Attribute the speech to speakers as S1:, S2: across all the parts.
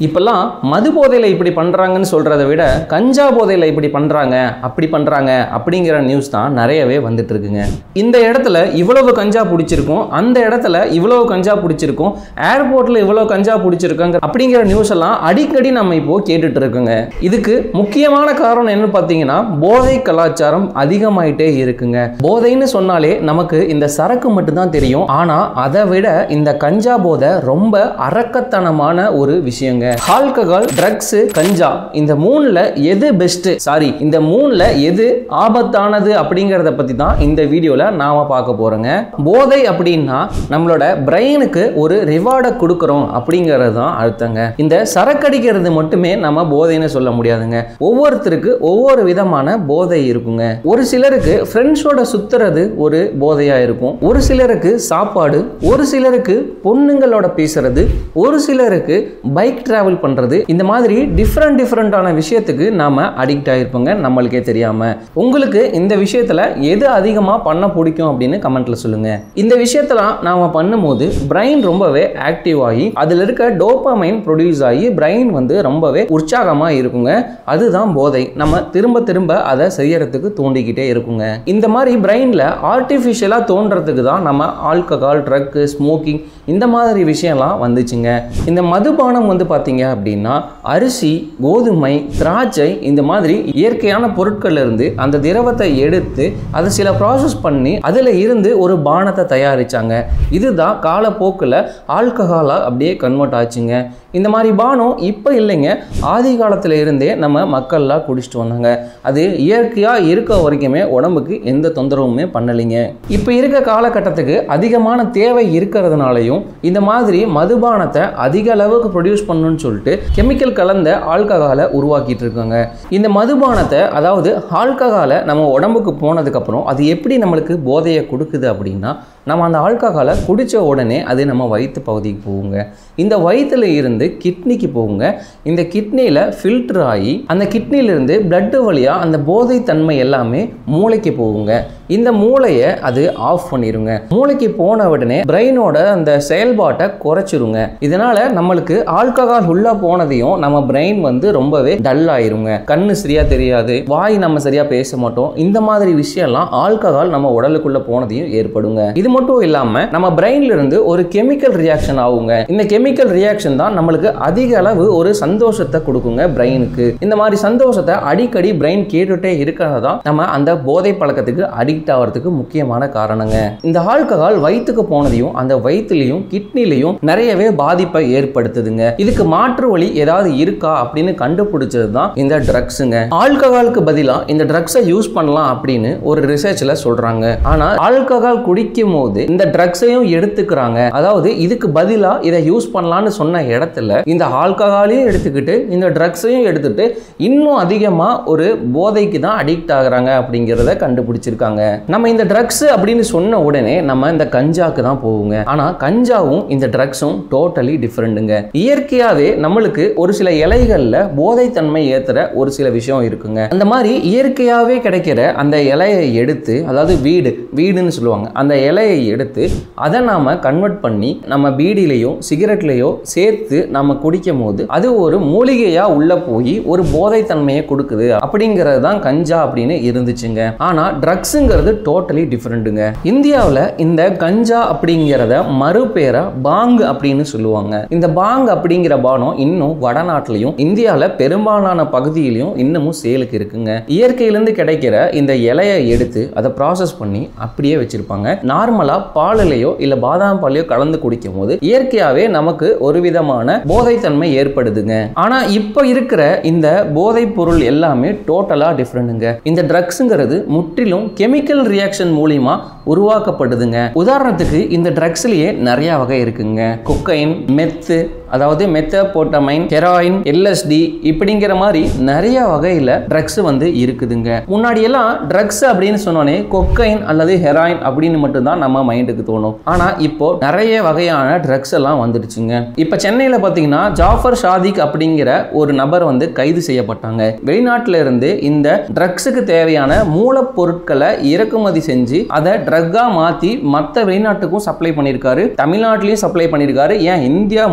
S1: இப்பெல்லாம் மது போதையில் இப்படி பண்ணுறாங்கன்னு சொல்கிறத விட கஞ்சா போதையில் இப்படி பண்ணுறாங்க அப்படி பண்ணுறாங்க அப்படிங்கிற நியூஸ் தான் நிறையவே வந்துட்டு இருக்குங்க இந்த இடத்துல இவ்வளவு கஞ்சா பிடிச்சிருக்கும் அந்த இடத்துல இவ்வளவு கஞ்சா பிடிச்சிருக்கும் ஏர்போர்ட்டில் இவ்வளோ கஞ்சா பிடிச்சிருக்காங்க அப்படிங்கிற நியூஸ் எல்லாம் அடிக்கடி நம்ம இப்போ கேட்டுட்டு இருக்கோங்க இதுக்கு முக்கியமான காரணம் என்ன பார்த்தீங்கன்னா போதை கலாச்சாரம் அதிகமாயிட்டே இருக்குங்க போதைன்னு சொன்னாலே நமக்கு இந்த சரக்கு மட்டும்தான் தெரியும் ஆனால் அதை விட இந்த கஞ்சா போதை ரொம்ப அரக்கத்தனமான ஒரு விஷயங்க ஆல்கஹால் ட்ரக்ஸ் கஞ்சா இந்த மூணுல எது பெஸ்ட் சாரி இந்த மூணுல எது ஆபத்தானது அப்படிங்கிறத பத்தி தான் இந்த வீடியோல நாம பார்க்க போறோங்க போதை அப்படின்னா நம்மளோட பிரெயினுக்கு ஒரு ரிவார்டை கொடுக்குறோம் அப்படிங்கிறது தான் அர்த்தங்க இந்த சரக்கடிக்கிறது மட்டுமே நம்ம போதைன்னு சொல்ல முடியாதுங்க ஒவ்வொருத்தருக்கு ஒவ்வொரு விதமான போதை இருக்குங்க ஒரு சிலருக்கு ஃப்ரெண்ட்ஸோட சுத்துறது ஒரு போதையா இருக்கும் ஒரு சிலருக்கு சாப்பாடு ஒரு சிலருக்கு பொண்ணுங்களோட பேசுறது ஒரு சிலருக்கு பைக் டிராவல் பண்ணுறது இந்த மாதிரி டிஃப்ரெண்ட் டிஃப்ரெண்ட்டான விஷயத்துக்கு நாம் அடிக்ட் ஆகிருப்போங்க நம்மளுக்கே தெரியாமல் உங்களுக்கு இந்த விஷயத்தில் எது அதிகமாக பண்ண பிடிக்கும் அப்படின்னு கமெண்ட்டில் சொல்லுங்கள் இந்த விஷயத்தெல்லாம் நாம் பண்ணும்போது பிரெயின் ரொம்பவே ஆக்டிவ் ஆகி அதில் இருக்க டோப்பாமைன் ப்ரொடியூஸ் ஆகி பிரெயின் வந்து ரொம்பவே உற்சாகமாக இருக்குங்க அதுதான் போதை நம்ம திரும்ப திரும்ப அதை செய்யறதுக்கு தூண்டிக்கிட்டே இருக்குங்க இந்த மாதிரி பிரெயினில் ஆர்டிஃபிஷியலாக தோன்றதுக்கு தான் நம்ம ஆல்கஹால் ட்ரக்கு ஸ்மோக்கிங் இந்த மாதிரி விஷயம்லாம் வந்துச்சுங்க இந்த மதுபானம் வந்து பார்த்தீங்க அப்படின்னா அரிசி கோதுமை திராட்சை இந்த மாதிரி இயற்கையான பொருட்கள்ல இருந்து அந்த திரவத்தை எடுத்து அதை சில ப்ராசஸ் பண்ணி அதில் இருந்து ஒரு பானத்தை தயாரிச்சாங்க இதுதான் காலப்போக்கில் ஆல்கஹாலாக அப்படியே கன்வெர்ட் ஆச்சுங்க இந்த மாதிரி பானம் இப்போ இல்லைங்க ஆதி காலத்தில் இருந்தே நம்ம மக்கள்லாம் குடிச்சிட்டு வந்தாங்க அது இயற்கையாக இருக்க வரைக்குமே உடம்புக்கு எந்த தொந்தரவுமே பண்ணலைங்க இப்போ இருக்க காலகட்டத்துக்கு அதிகமான தேவை இருக்கிறதுனாலையும் இந்த மாதிரி மதுபானத்தை அதிக அளவுக்கு ப்ரொடியூஸ் பண்ணணும்னு சொல்லிட்டு கெமிக்கல் கலந்த ஆல்கஹாலை உருவாக்கிட்டு இருக்காங்க இந்த மதுபானத்தை அதாவது ஆல்கஹாலை நம்ம உடம்புக்கு போனதுக்கப்புறம் அது எப்படி நம்மளுக்கு போதையை கொடுக்குது அப்படின்னா நம்ம அந்த ஆல்கஹாலை குடித்த உடனே அது நம்ம வயிற்று பகுதிக்கு போகுங்க இந்த வயிற்றுல இருந்து கிட்னிக்கு போகுங்க இந்த கிட்னியில் ஃபில்டர் ஆகி அந்த கிட்னியிலிருந்து பிளட்டு வழியாக அந்த போதை தன்மை எல்லாமே மூளைக்கு போகுங்க இந்த மூளையை அது ஆஃப் பண்ணிருங்க மூளைக்கு போன உடனே பிரெயினோட அந்த செயல்பாட்டை குறைச்சிருங்க இதனால நம்மளுக்கு ஆல்கஹால் உள்ள போனதையும் நம்ம பிரெயின் வந்து ரொம்பவே டல் ஆயிருங்க கண்ணு சரியா தெரியாது வாய் நம்ம சரியா பேச மாட்டோம் இந்த மாதிரி விஷயம்லாம் ஆல்கஹால் நம்ம உடலுக்குள்ள போனதையும் ஏற்படுங்க இது மட்டும் இல்லாம நம்ம பிரெயின்ல இருந்து ஒரு கெமிக்கல் ரியாக்ஷன் ஆகுங்க இந்த கெமிக்கல் ரியாக்ஷன் தான் நம்மளுக்கு அதிக அளவு ஒரு சந்தோஷத்தை கொடுக்குங்க பிரெயினுக்கு இந்த மாதிரி சந்தோஷத்தை அடிக்கடி பிரெயின் கேட்டுட்டே இருக்கிறது தான் நம்ம அந்த போதை பழக்கத்துக்கு அடிக்ட் ஆகிறதுக்கு முக்கியமான காரணங்க இந்த ஆல்கஹால் வயிற்றுக்கு போனதையும் அந்த வயிற்றுலையும் கிட்னிலையும் நிறையவே பாதிப்பை ஏற்படுத்துதுங்க இதுக்கு மாற்று வழி ஏதாவது இருக்கா அப்படின்னு கண்டுபிடிச்சது தான் இந்த ட்ரக்ஸுங்க ஆல்கஹாலுக்கு பதிலாக இந்த ட்ரக்ஸை யூஸ் பண்ணலாம் அப்படின்னு ஒரு ரிசர்ச்ல சொல்றாங்க ஆனால் ஆல்கஹால் குடிக்கும் போது இந்த ட்ரக்ஸையும் எடுத்துக்கிறாங்க அதாவது இதுக்கு பதிலாக இதை யூஸ் பண்ணலாம்னு சொன்ன இடத்துல இந்த ஆல்கஹாலையும் எடுத்துக்கிட்டு இந்த ட்ரக்ஸையும் எடுத்துட்டு இன்னும் அதிகமாக ஒரு போதைக்கு தான் அடிக்ட் ஆகுறாங்க அப்படிங்கிறத கண்டுபிடிச்சிருக்காங்க நம்ம இந்த ட்ரக்ஸ் அப்படின்னு சொன்ன உடனே நம்ம இந்த கஞ்சாக்கு தான் போவோங்க ஆனால் கஞ்சாவும் இந்த ட்ரக்ஸும் டோட்டலி டிஃப்ரெண்ட்டுங்க இயற்கையாகவே நம்மளுக்கு ஒரு சில இலைகளில் போதைத்தன்மை ஏற்றுற ஒரு சில விஷயம் இருக்குங்க அந்த மாதிரி இயற்கையாகவே கிடைக்கிற அந்த இலையை எடுத்து அதாவது வீடு வீடுன்னு சொல்லுவாங்க அந்த இலையை எடுத்து அதை நாம் கன்வெர்ட் பண்ணி நம்ம பீடிலையோ சிகரெட்லேயோ சேர்த்து நம்ம குடிக்கும் போது அது ஒரு மூலிகையாக உள்ளே போய் ஒரு போதைத்தன்மையை கொடுக்குது அப்படிங்கிறது தான் கஞ்சா அப்படின்னு இருந்துச்சுங்க ஆனால் ட்ரக்ஸுங்கிறது டோட்டலி டிஃப்ரெண்ட்டுங்க இந்தியாவில் இந்த கஞ்சா அப்படிங்கிறத மறுபேரை பாங் அப்படின்னு சொல்லுவாங்க இந்த பாங் அப்படிங்கிற பானம் இன்னும் வடநாட்டிலையும் இந்தியாவில் பெரும்பாலான பகுதியிலையும் இன்னமும் சேலுக்கு இருக்குங்க இயற்கையிலேருந்து கிடைக்கிற இந்த இலையை எடுத்து அதை ப்ராசஸ் பண்ணி அப்படியே வச்சிருப்பாங்க நார்மலாக பாலிலையோ இல்லை பாதாம் பாலையோ கலந்து குடிக்கும் போது இயற்கையாகவே நமக்கு ஒரு விதமான போதைத்தன்மை ஏற்படுதுங்க ஆனால் இப்போ இருக்கிற இந்த போதைப் பொருள் எல்லாமே டோட்டலாக டிஃப்ரெண்ட்டுங்க இந்த ட்ரக்ஸுங்கிறது முற்றிலும் கெமிக்கல் ரியாக்ஷன் மூலியமா உருவாக்கப்படுதுங்க உதாரணத்துக்கு இந்த ட்ரக்ஸ்லயே நிறைய வகை இருக்குங்க கொக்கைன் மெத்து அதாவது மெத்தபோட்டமைன் ஹெராயின் எல்எஸ்டி இப்படிங்கிற மாதிரி நிறைய வகையில் ட்ரக்ஸ் வந்து இருக்குதுங்க முன்னாடி எல்லாம் ட்ரக்ஸ் அப்படின்னு சொன்னோன்னே கொக்கைன் அல்லது ஹெராயின் அப்படின்னு மட்டும்தான் நம்ம மைண்டுக்கு தோணும் ஆனால் இப்போ நிறைய வகையான ட்ரக்ஸ் எல்லாம் வந்துடுச்சுங்க இப்போ சென்னையில் பார்த்தீங்கன்னா ஜாஃபர் ஷாதிக் அப்படிங்கிற ஒரு நபர் வந்து கைது செய்யப்பட்டாங்க வெளிநாட்டில இருந்து இந்த ட்ரக்ஸுக்கு தேவையான மூலப்பொருட்களை இறக்குமதி செஞ்சு அதை ட்ரக்கா மாற்றி மற்ற வெளிநாட்டுக்கும் சப்ளை பண்ணியிருக்காரு தமிழ்நாட்டிலையும் சப்ளை பண்ணியிருக்காரு ஏன் இந்தியா முழுக்க இவர்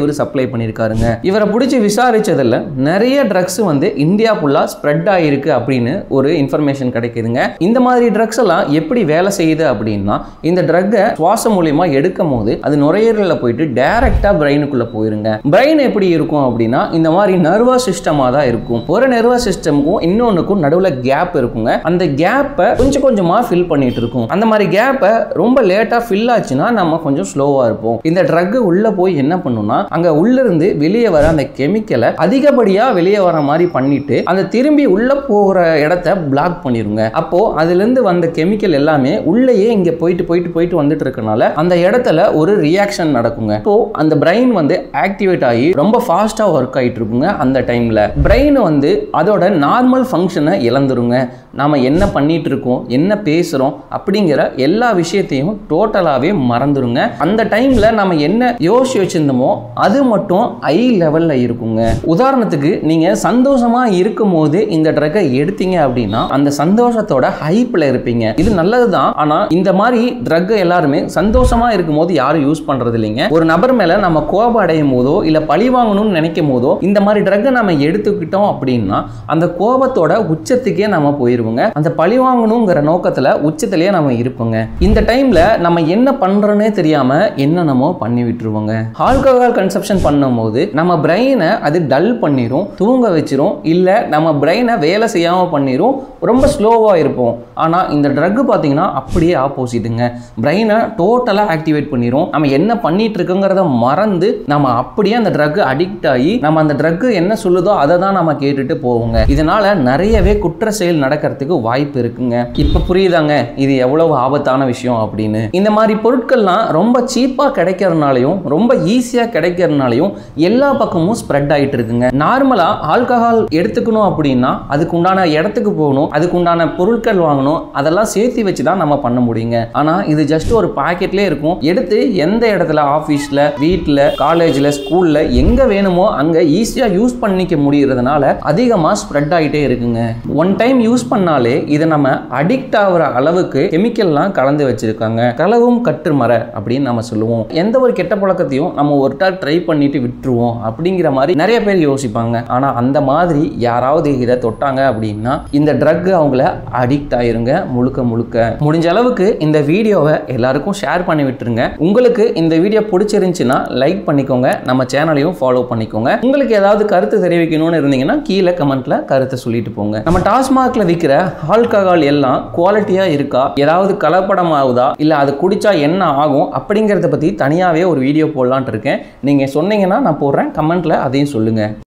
S1: இவர் சப்ளை பண்ணியிருக்காருங்க இவரை பிடிச்சி விசாரிச்சதுல நிறைய ட்ரக்ஸ் வந்து இந்தியா ஃபுல்லா ஸ்ப்ரெட் ஆயிருக்கு அப்படின்னு ஒரு இன்ஃபர்மேஷன் கிடைக்குதுங்க இந்த மாதிரி ட்ரக்ஸ் எல்லாம் எப்படி வேலை செய்யுது அப்படின்னா இந்த ட்ரக்கை சுவாசம் மூலியமா எடுக்கும் போது அது நுரையீரலில் போயிட்டு டைரக்டா பிரெயினுக்குள்ள போயிருங்க பிரெயின் எப்படி இருக்கும் அப்படின்னா இந்த மாதிரி நர்வஸ் சிஸ்டமா தான் இருக்கும் ஒரு நர்வஸ் சிஸ்டமுக்கும் இன்னொன்னுக்கும் நடுவில் கேப் இருக்குங்க அந்த கேப்பை கொஞ்சம் கொஞ்சமா ஃபில் பண்ணிட்டு இருக்கும் அந்த மாதிரி கேப்பை ரொம்ப லேட்டா ஃபில் ஆச்சுன்னா நம்ம கொஞ்சம் ஸ்லோவா இருப்போம் இந்த ட்ரக் உள்ள போய் என்ன பண்ணும்னா அங்க உள்ள இருந்து வெளியே வர அந்த கெமிக்கலை அதிகப்படியா வெளியே வர மாதிரி பண்ணிட்டு அந்த திரும்பி உள்ள போகிற இடத்த பிளாக் பண்ணிருங்க அப்போ அதுல இருந்து வந்த கெமிக்கல் எல்லாமே உள்ளேயே இங்க போயிட்டு போயிட்டு போயிட்டு வந்துட்டு இருக்கனால அந்த இடத்துல ஒரு ரியாக்ஷன் நடக்குங்க இப்போ அந்த பிரெயின் வந்து ஆக்டிவேட் ஆகி ரொம்ப ஃபாஸ்டா ஒர்க் ஆயிட்டு இருக்குங்க அந்த டைம்ல பிரெயின் வந்து அதோட நார்மல் ஃபங்க்ஷனை இழந்துருங்க நாம என்ன பண்ணிட்டு இருக்கோம் என்ன பேசுறோம் அப்படிங்கிற எல்லா விஷயத்தையும் டோட்டலாவே மறந்துருங்க அந்த டைம்ல நம்ம என்ன யோசிச்சு வச்சிருந்தோமோ அது மட்டும் ஐ லெவல்ல இருக்குங்க உதாரணத்துக்கு நீங்க சந்தோஷமா இருக்கும் போது இந்த ட்ரக்கை எடுத்தீங்க அப்படின்னா அந்த சந்தோஷத்தோட ஹைப்ல இருப்பீங்க இது நல்லதுதான் ஆனா இந்த மாதிரி ட்ரக் எல்லாருமே சந்தோஷமா இருக்கும் போது யாரும் யூஸ் பண்றது இல்லைங்க ஒரு நபர் மேல நம்ம கோபம் அடையும் போதோ இல்ல பழி வாங்கணும்னு நினைக்கும் போதோ இந்த மாதிரி ட்ரக்கை நம்ம எடுத்துக்கிட்டோம் அப்படின்னா அந்த கோபத்தோட உச்சத்துக்கே நம்ம போயிருவோங்க அந்த பழி வாங்கணுங்கிற நோக்கத்துல உச்சத்திலேயே நம்ம இருப்போங்க இந்த டைம்ல நம்ம என்ன பண்றோன்னே தெரியாம என்னென்னமோ பண்ணி விட்டுருவோங்க ஆல்கஹால் கன்சப்ஷன் பண்ணும்போது நம்ம பிரெயினை அது டல் பண்ணிரும் தூங்க வச்சிரும் இல்ல நம்ம பிரெயினை வேலை செய்யாம பண்ணிரும் ரொம்ப ஸ்லோவா இருப்போம் ஆனா இந்த ட்ரக் பாத்தீங்கன்னா அப்படியே ஆப்போசிட்டுங்க பிரெயினை டோட்டலா ஆக்டிவேட் பண்ணிரும் நம்ம என்ன பண்ணிட்டு இருக்கோங்கிறத மறந்து நம்ம அப்படியே அந்த ட்ரக் அடிக்ட் ஆகி நம்ம அந்த ட்ரக் என்ன சொல்லுதோ அதை தான் நம்ம கேட்டுட்டு போவோங்க இதனால நிறையவே குற்ற செயல் நடக்கிறதுக்கு வாய்ப்பு இருக்குங்க இப்ப புரியுதாங்க இது எவ்வளவு ஆபத்தான விஷயம் அப்படின்னு இந்த மாதிரி பொருட்கள்லாம் ரொம்ப சீப்பா கிடைக்கிறதுனாலையும் ரொம்ப ஈஸியா கிடைக்கிறதுனாலையும் எல்லா பக்கமும் ஸ்ப்ரெட் ஆயிட்டு இருக்குங்க நார்மலா ஆல்கஹால் எடுத்துக்கணும் அப்படின்னா அதுக்கு உண்டான இடத்துக்கு போகணும் அதுக்கு உண்டான பொருட்கள் வாங்கணும் அதெல்லாம் சேர்த்து வச்சு தான் நம்ம பண்ண முடியுங்க ஆனா இது ஜஸ்ட் ஒரு பாக்கெட்லேயே இருக்கும் எடுத்து எந்த இடத்துல ஆஃபீஸில் வீட்டில் காலேஜில் ஸ்கூலில் எங்கே வேணுமோ அங்கே ஈஸியாக யூஸ் பண்ணிக்க முடியறதுனால அதிகமாக ஸ்ப்ரெட் ஆகிட்டே இருக்குங்க ஒன் டைம் யூஸ் பண்ணாலே இதை நம்ம அடிக்ட் ஆகிற அளவுக்கு கெமிக்கல்லாம் கலந்து வச்சிருக்காங்க களவும் கற்று மர அப்படின்னு நம்ம சொல்லுவோம் எந்த ஒரு கெட்ட பழக்கத்தையும் நம்ம ஒரு டைம் ட்ரை பண்ணிட்டு விட்டுருவோம் அப்படிங்கிற மாதிரி நிறைய பேர் யோசிப்பாங்க ஆனால் அந்த மாதிரி யாராவது இதை தொட்டாங்க அப்படின்னா இந்த ட்ரக் அவங்கள அடிக்ட் ஆயிருங்க முழுக்க முழுக்க முடிஞ்ச அளவுக்கு இந்த வீடியோவை எல்லாருக்கும் ஷேர் பண்ணி விட்டுருங்க உங்களுக்கு இந்த வீடியோ பிடிச்சிருந்துச்சுன்னா லைக் பண்ணிக்கோங்க நம்ம சேனலையும் ஃபாலோ பண்ணிக்கோங்க உங்களுக்கு ஏதாவது கருத்து தெரிவிக்கணும்னு இருந்தீங்கன்னா கீழே கமெண்ட்ல கருத்தை சொல்லிட்டு போங்க நம்ம டாஸ்மாக்ல விற்கிற ஆல்கஹால் எல்லாம் குவாலிட்டியா இருக்கா ஏதாவது கலப்படம் ஆகுதா இல்ல அது குடிச்சா என்ன ஆகும் அப்படிங்கிறத பத்தி தனியாவே ஒரு வீடியோ போடலான்ட்டு இருக்கேன் நீங்க சொன்னீங்கன்னா நான் போடுறேன் கமெண்ட்ல அதையும் சொல்லுங்க